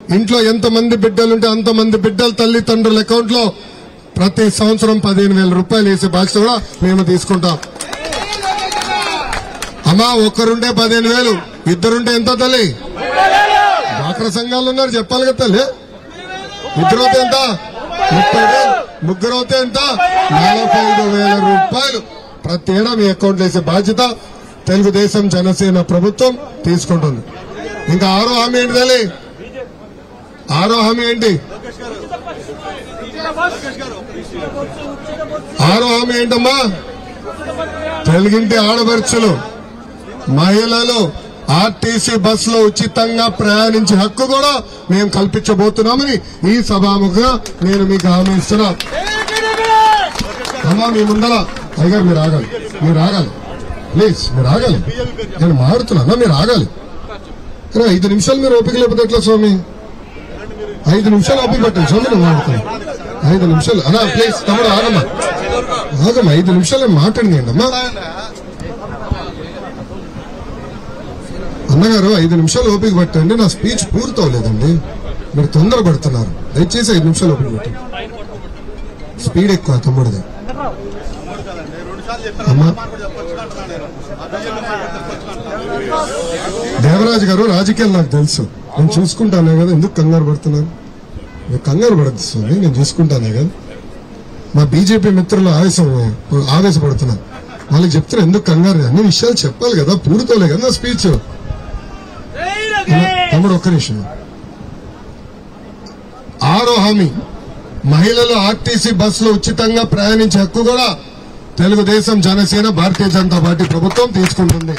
ఇంట్లో ఎంతమంది బిడ్డలుంటే అంతమంది బిడ్డల తల్లిదండ్రుల అకౌంట్ లో ప్రతి సంవత్సరం పదిహేను వేల రూపాయలు వేసే బాధ్యత కూడా మేము తీసుకుంటాం అమ్మా ఒక్కరుంటే పదిహేను వేలు ఇద్దరుంటే ఎంత తల్లి డ్వాక్రా సంఘాలు ఉన్నారు చెప్పాలి కదా తల్లి ఇద్దరు అయితే ఎంత ముప్పై వేలు ముగ్గురు అయితే ఎంత నలభై ఐదు వేల రూపాయలు ప్రతి ఏడా మీ అకౌంట్ వేసే బాధ్యత తెలుగుదేశం జనసేన ప్రభుత్వం తీసుకుంటుంది ఇంకా ఆరో హామీ ఏంటి తల్లి ఆరో హామీ ఏంటి ఆరో హామీ ఏంటమ్మా తెలుగింటి ఆడపడుచులు మహిళలు ఆర్టీసీ బస్సులో ఉచితంగా ప్రయాణించే హక్కు కూడా మేము కల్పించబోతున్నామని ఈ సభాముఖంగా నేను మీకు హామీ ఇస్తున్నా అమ్మా మీ ముందర అయ్యగారు మీరు ఆగాలి మీరు ఆగాలి ప్లీజ్ మీరు ఆగాలి నేను మారుతున్నా మీరు ఆగాలి కానీ ఐదు నిమిషాలు మీరు ఓపిక లేకపోతే ఎట్లా స్వామి ఐదు నిమిషాలు ఓపిక పట్టండి స్వామి నువ్వు మాట్లాడు ఐదు నిమిషాలు అన్నా ప్లీజ్ తమ్ముడు ఆగమ్మా ఆగమ్మా ఐదు నిమిషాలు మాట్లాడండి అమ్మా అన్నగారు ఐదు నిమిషాలు ఓపిక పట్టండి నా స్పీచ్ పూర్తవలేదండి మీరు తొందర పడుతున్నారు దయచేసి ఐదు నిమిషాలు ఓపిక పట్టండి స్పీడ్ ఎక్కువ తమ్ముడిది అమ్మా దేవరాజు గారు రాజకీయాలు నాకు తెలుసు నేను చూసుకుంటానే కదా ఎందుకు కంగారు పడుతున్నాను మీరు కంగారు పడద్దు స్వామి నేను చూసుకుంటానే కదా మా బీజేపీ మిత్రులు ఆవేశం ఆవేశపడుతున్నారు వాళ్ళకి చెప్తున్నా ఎందుకు కంగారు అన్ని విషయాలు చెప్పాలి కదా పూర్తవలే కదా నా స్పీచ్ తమ్ముడు ఒక్క నిమిషం ఆరో హామీ మహిళలు ఆర్టీసీ బస్సులో ఉచితంగా ప్రయాణించే హక్కు కూడా తెలుగుదేశం జనసేన భారతీయ జనతా పార్టీ ప్రభుత్వం తీసుకుంటుంది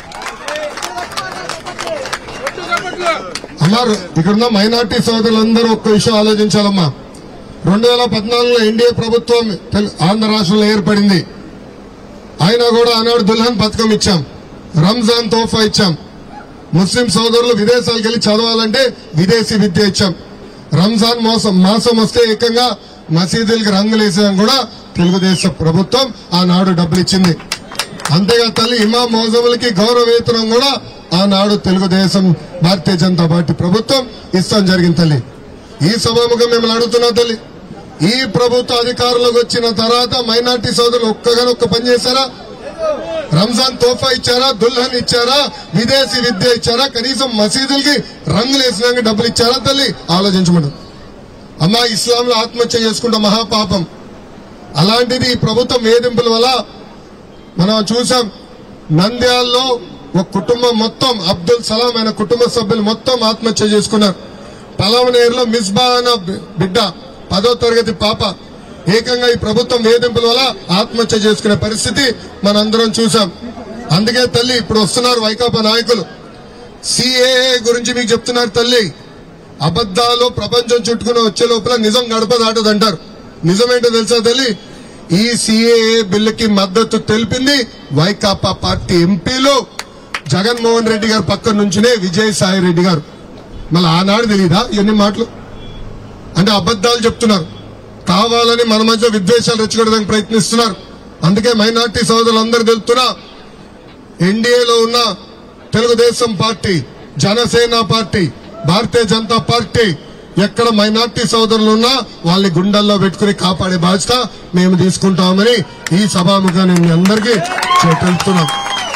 అన్నారు ఇక్కడున్న మైనార్టీ సోదరులందరూ ఒక్క విషయం ఆలోచించాలమ్మా రెండు వేల పద్నాలుగులో ఎన్డీఏ ప్రభుత్వం తెలు- ఆంధ్ర రాష్ట్రంలో ఏర్పడింది అయినా కూడా ఆనాడు దుల్హన్ పథకం ఇచ్చాం రంజాన్ తోఫా ఇచ్చాం ముస్లిం సోదరులు విదేశాలకు వెళ్ళి చదవాలంటే విదేశీ విద్య ఇచ్చాం రంజాన్ మోసం మాసం వస్తే ఏకంగా మసీదులకు రంగులు వేసేదని కూడా తెలుగుదేశం ప్రభుత్వం ఆనాడు డబ్బులు ఇచ్చింది అంతేగా తల్లి ఇమాం మోజములకి గౌరవ వేతనం కూడా ఆనాడు తెలుగుదేశం భారతీయ జనతా పార్టీ ప్రభుత్వం ఇస్తాం జరిగింది తల్లి ఈ సభాముఖం మిమ్మల్ని అడుగుతున్నా తల్లి ఈ ప్రభుత్వ అధికారంలోకి వచ్చిన తర్వాత మైనార్టీ సోదరులు ఒక్కగానే ఒక్క పని చేశారా రంజాన్ తోఫా ఇచ్చారా దుల్హన్ ఇచ్చారా విదేశీ విద్య ఇచ్చారా కనీసం మసీదులకి రంగులు వేసినాక డబ్బులు ఇచ్చారా తల్లి ఆలోచించమను అమ్మా ఇస్లాంలో ఆత్మహత్య చేసుకుంటే మహాపాపం అలాంటిది ఈ ప్రభుత్వం వేధింపుల వల్ల మనం చూసాం నంద్యాలలో ఒక కుటుంబం మొత్తం అబ్దుల్ సలాం అయిన కుటుంబ సభ్యులు మొత్తం ఆత్మహత్య చేసుకున్నారు పలవనేరులో మిస్బా అన్న బి- బిడ్డ పదో తరగతి పాప ఏకంగా ఈ ప్రభుత్వం వేధింపుల వల్ల ఆత్మహత్య చేసుకునే పరిస్థితి మనందరం చూసాం అందుకే తల్లి ఇప్పుడు వస్తున్నారు వైకాపా నాయకులు సిఏఏ గురించి మీకు చెప్తున్నారు తల్లి అబద్దాలు ప్రపంచం చుట్టుకుని వచ్చే లోపల నిజం గడప దాటదంటారు నిజమేంటో తెలుసా తల్లి ఈ సిఏఏ బిల్లుకి మద్దతు తెలిపింది వైకాపా పార్టీ ఎంపీలు జగన్మోహన్ రెడ్డి గారు పక్కన నుంచినే విజయసాయి రెడ్డి గారు మళ్ళీ ఆనాడు తెలియదా ఇవన్నీ మాటలు అంటే అబద్దాలు చెప్తున్నారు కావాలని మన మధ్య విద్వేషాలు రెచ్చగొట్టడానికి ప్రయత్నిస్తున్నారు అందుకే మైనార్టీ సోదరులందరూ తెలుపుతున్నా ఎన్డీఏలో ఉన్న Telugu Desam party Janasena party Bharatiya Janata party ఎక్కడ మైనార్టీ సోదరులు ఉన్నా వాళ్ళని గుండెల్లో పెట్టుకుని కాపాడే బాధ్యత మేము తీసుకుంటామని ఈ సభాముఖంగా నేను మీ అందరికీ తెలుపుతున్నాం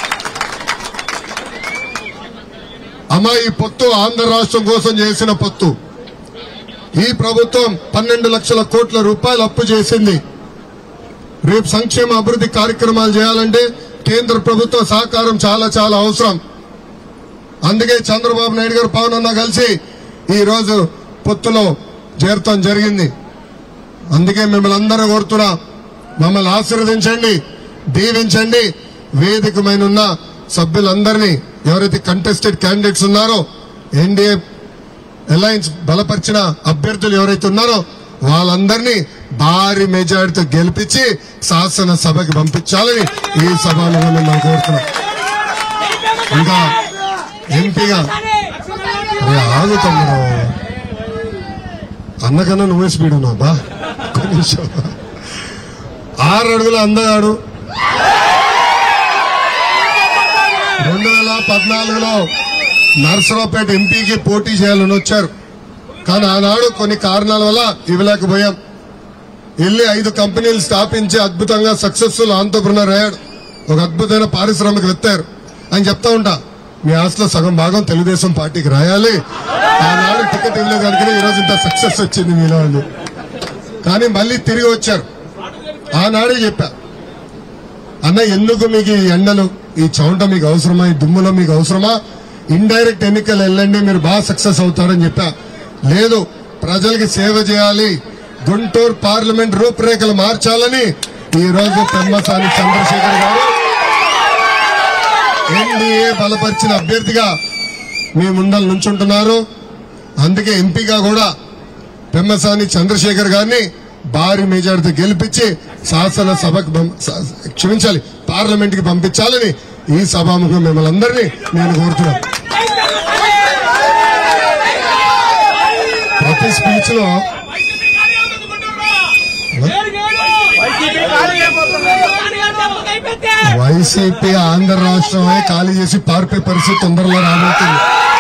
అమ్మ ఈ పొత్తు ఆంధ్ర రాష్ట్రం కోసం చేసిన పొత్తు ఈ ప్రభుత్వం పన్నెండు లక్షల కోట్ల రూపాయలు అప్పు చేసింది రేపు సంక్షేమ అభివృద్ధి కార్యక్రమాలు చేయాలంటే కేంద్ర ప్రభుత్వ సహకారం చాలా చాలా అవసరం అందుకే చంద్రబాబు నాయుడు గారు పవన్ అన్న కలిసి ఈ రోజు పొత్తులో చేరటం జరిగింది అందుకే మిమ్మల్ని అందరూ కోరుతున్నా మమ్మల్ని ఆశీర్వదించండి దీవించండి వేదికమైన ఉన్న సభ్యులందరినీ ఎవరైతే కంటెస్టెడ్ క్యాండిడేట్స్ ఉన్నారో ఎన్డీఏ అలయన్స్ బలపరిచిన అభ్యర్థులు ఎవరైతే ఉన్నారో వాళ్ళందరినీ భారీ మెజారిటీతో గెలిపించి శాసనసభకి పంపించాలని ఈ సభలో మిమ్మల్ని కోరుతున్నాం ఇంకా ఎంపీగా అరే ఆగు తమ్ముడు అన్నకన్నా నువ్వే స్పీడ్ ఉన్నావు బా ఒక్క నిమిషం. ఆరు అడుగుల అందగాడు రెండు వేల పద్నాలుగులో నర్సరావుపేట ఎంపీకి పోటీ చేయాలని వచ్చారు కానీ ఆనాడు కొన్ని కారణాల వల్ల ఇవ్వలేకపోయాం వెళ్ళి ఐదు కంపెనీలు స్థాపించి అద్భుతంగా సక్సెస్ఫుల్ ఆంటర్ప్రినర్ అయ్యాడు ఒక అద్భుతమైన పారిశ్రామికవేత్త అయ్యారు అని చెప్తా ఉంటా మీ ఆస్తిలో సగం భాగం తెలుగుదేశం పార్టీకి రాయాలి ఆనాడు టికెట్ ఇవ్వలేదు కనుక ఈరోజు ఇంత సక్సెస్ వచ్చింది మీలో అని కానీ మళ్ళీ తిరిగి వచ్చారు ఆనాడే చెప్పా అన్న ఎందుకు మీకు ఈ ఎండలు ఈ చౌంట మీకు అవసరమా ఈ దుమ్ములో మీకు అవసరమా ఇండైరెక్ట్ ఎన్నికలు వెళ్ళండి మీరు బాగా సక్సెస్ అవుతారని చెప్పా లేదు ప్రజలకి సేవ చేయాలి గుంటూరు పార్లమెంట్ రూపురేఖలు మార్చాలని ఈ రోజు పెమ్మసాని చంద్రశేఖర్ గారు ఎన్డీఏ బలపరిచిన అభ్యర్థిగా మీ ముందర నుంచుంటున్నారు అందుకే ఎంపీగా కూడా పెమ్మసాని చంద్రశేఖర్ గారిని భారీ మెజార్టీతో గెలిపించి శాసనసభకు పం- స- క్షమించాలి పార్లమెంట్ కి పంపించాలని ఈ సభాముఖం మిమ్మల్ని అందరినీ నేను కోరుతున్నాను ప్రతి స్పీచ్ లో వైసీపీ ఆంధ్ర రాష్ట్రమే ఖాళీ చేసి పారిపోయే పరిస్థితి తొందరలో రాబోతుంది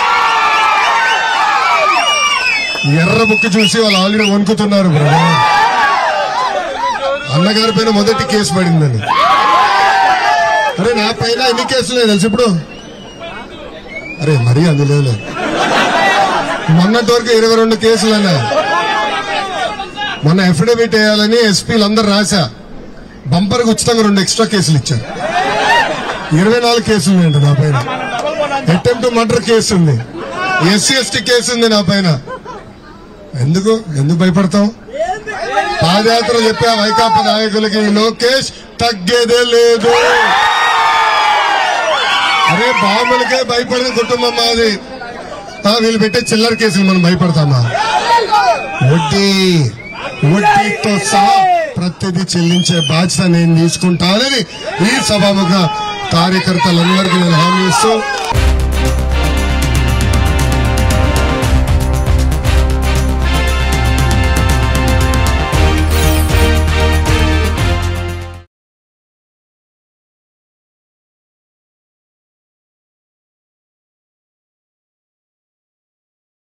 ఎర్ర బుక్ చూసి వాళ్ళు ఆల్రెడీ వణుకుతున్నారు బ్రదర్ అన్నగారి పైన మొదటి కేసు పడిందని అరే నా పైన ఎన్ని కేసులు తెలుసు ఇప్పుడు అరే మరీ అందులో మొన్నటి వరకు ఇరవై రెండు కేసులు అన్నా మొన్న అఫిడవిట్ వేయాలని ఎస్పీలు అందరు రాశా బంపర్కి ఉచితంగా రెండు ఎక్స్ట్రా కేసులు ఇచ్చారు ఇరవై నాలుగు కేసులు ఉన్నాయంట నా పైన అటెంప్ట్ మర్డర్ కేసు ఉంది ఎస్సీ ఎస్టీ కేసు ఉంది నా పైన ఎందుకు ఎందుకు భయపడతాం పాదయాత్ర చెప్పా వైకాపా నాయకులకి లోకేష్ తగ్గేదే లేదు అరే బాంబులకే భయపడిన కుటుంబం మాది ఆ, వీళ్ళు పెట్టే చిల్లర కేసులు మనం భయపడతామా వడ్డీ వడ్డీతో సహా ప్రతిదీ చెల్లించే బాధ్యత నేను తీసుకుంటానని ఈ సభాముఖ కార్యకర్తలందరికీ నేను హామీ ఇస్తూ